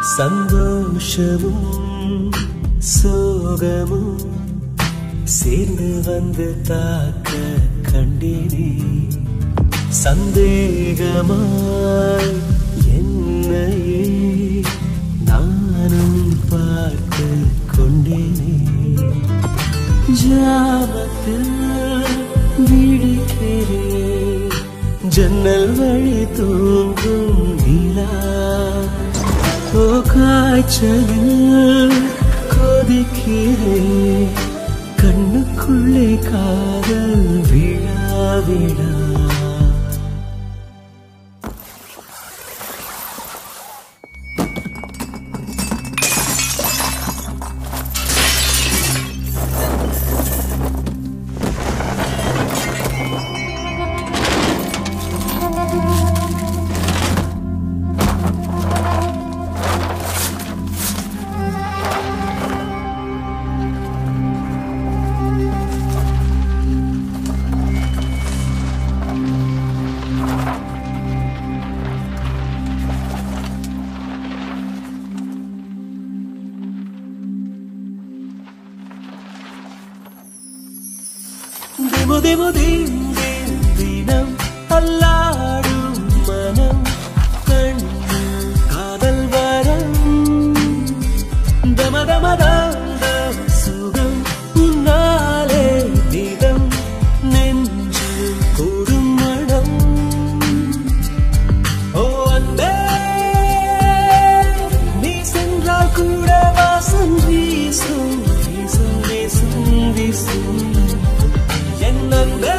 சந்தோஷமும் சோகமும் சேர்ந்து வந்து தாக்க கண்டினே சந்தேகமாய் என்னையே நானும் பார்த்து கொண்டேனே ஜாமத்தில் விழிக்கிறேன் ஜன்னல் வழி தூங்கும் நிலா ஓ காய்ச்சலில் கொதிக்கிறேன் கண்ணுக்குள்ளே காதல் விழா விழா ദിമു ദിമു ദീം ദീം ദിനം അല്ലാടും മനം കണ്ണു കാതൽ വരം ദമ ദമ ദം സുഖം ഉന്നാലെ ദിനം നെഞ്ചു കൂടും മണം ஓ அன்பே நீ சென்றால் கூட வாசம் வீசும் வீசும் வீசும் வீசும் என் அன்பே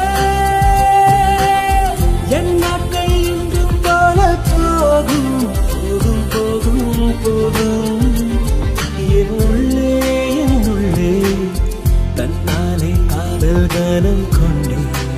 என் நாட்கள் இன்றும் போல போகும் போகும் போகும் போகும் என் உள்ளே என் உள்ளே தன்னாலே காதல் கனம் கொண்டேன்